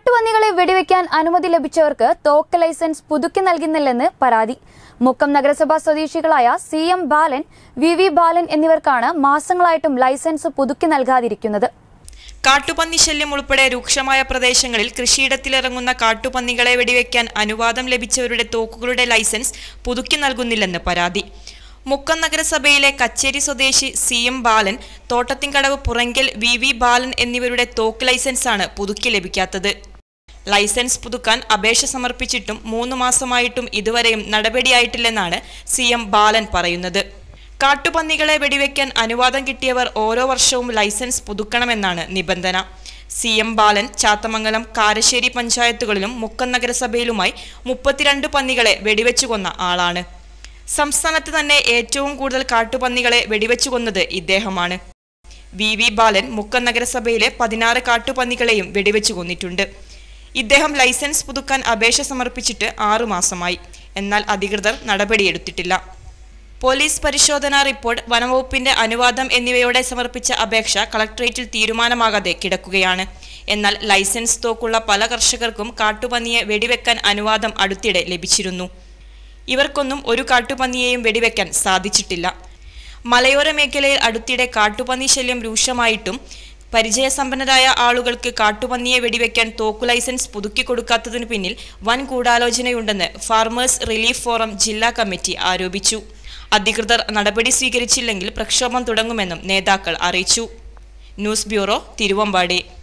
കാട്ടുപന്നികളെ വെടിവെക്കാൻ അനുമതി ലഭിച്ചവർക്ക് തോക്ക് ലൈസൻസ് പുതുക്കി നൽകുന്നില്ലെന്ന് പരാതി മുക്കം നഗരസഭാ സ്വദേശികളായ C M Balan V V Balan എന്നിവർക്കാണ് മാസങ്ങളായിട്ടും ലൈസൻസ് പുതുക്കി നൽകാതിരിക്കുന്നത് കാട്ടുപന്നി ശല്യം ഉൾപ്പെടെ രൂക്ഷമായ പ്രദേശങ്ങളിൽ കൃഷിയിടത്തിലിറങ്ങുന്ന കാട്ടുപന്നികളെ വെടിവെക്കാൻ അനുവാദം ലഭിച്ചവരുടെ തോക്കുകളുടെ ലൈസൻസ് പുതുക്കി നൽകുന്നില്ലെന്ന് പരാതി മുക്കം നഗരസഭയിലെ കച്ചേരി സ്വദേശി C M Balan Thottathinkadavu Purangal V V Balan എന്നിവരുടെ തോക്ക് ലൈസൻസാണ് പുതുക്കി ലഭിക്കാത്തത് ലൈസൻസ് പുതുക്കാൻ അപേക്ഷ സമർപ്പിച്ചിട്ടും മൂന്ന് മാസമായിട്ടും ഇതുവരെയും നടപടിയായിട്ടില്ലെന്നാണ് സി എം ബാലൻ പറയുന്നത് കാട്ടുപന്നികളെ വെടിവെക്കാൻ അനുവാദം കിട്ടിയവർ ഓരോ വർഷവും ലൈസൻസ് പുതുക്കണമെന്നാണ് നിബന്ധന സി എം ബാലൻ ചാത്തമംഗലം കാരശ്ശേരി പഞ്ചായത്തുകളിലും മുക്കം നഗരസഭയിലുമായി മുപ്പത്തിരണ്ട് പന്നികളെ വെടിവെച്ചു കൊന്ന ആളാണ് സംസ്ഥാനത്ത് തന്നെ ഏറ്റവും കൂടുതൽ കാട്ടുപന്നികളെ വെടിവെച്ചു കൊന്നത് ഇദ്ദേഹമാണ് വി വി ബാലൻ മുക്കം നഗരസഭയിലെ പതിനാറ് കാട്ടുപന്നികളെയും വെടിവെച്ചു കൊന്നിട്ടുണ്ട് ഇദ്ദേഹം ലൈസൻസ് പുതുക്കാൻ അപേക്ഷ സമർപ്പിച്ചിട്ട് ആറുമാസമായി എന്നാൽ അധികൃതർ നടപടിയെടുത്തിട്ടില്ല പോലീസ് പരിശോധനാ റിപ്പോർട്ട് വനംവകുപ്പിന്റെ അനുവാദം എന്നിവയോടെ സമർപ്പിച്ച അപേക്ഷ കളക്ടറേറ്റിൽ തീരുമാനമാകാതെ കിടക്കുകയാണ് എന്നാൽ ലൈസൻസ് തോക്കുള്ള പല കർഷകർക്കും കാട്ടുപന്നിയെ വെടിവെക്കാൻ അനുവാദം അടുത്തിടെ ലഭിച്ചിരുന്നു ഇവർക്കൊന്നും ഒരു കാട്ടുപന്നിയെയും വെടിവെക്കാൻ സാധിച്ചിട്ടില്ല മലയോര മേഖലയിൽ അടുത്തിടെ കാട്ടുപന്നി ശല്യം രൂക്ഷമായിട്ടും പരിചയസമ്പന്നരായ ആളുകൾക്ക് കാട്ടുപന്നിയെ വെടിവെക്കാൻ തോക്കു ലൈസൻസ് പുതുക്കി കൊടുക്കാത്തതിനു പിന്നിൽ വൻ ഗൂഢാലോചനയുണ്ടെന്ന് ഫാർമേഴ്സ് റിലീഫ് ഫോറം ജില്ലാ കമ്മിറ്റി ആരോപിച്ചു അധികൃതർ നടപടി സ്വീകരിച്ചില്ലെങ്കിൽ പ്രക്ഷോഭം തുടങ്ങുമെന്നും നേതാക്കൾ അറിയിച്ചു ന്യൂസ് ബ്യൂറോ തിരുവമ്പാടി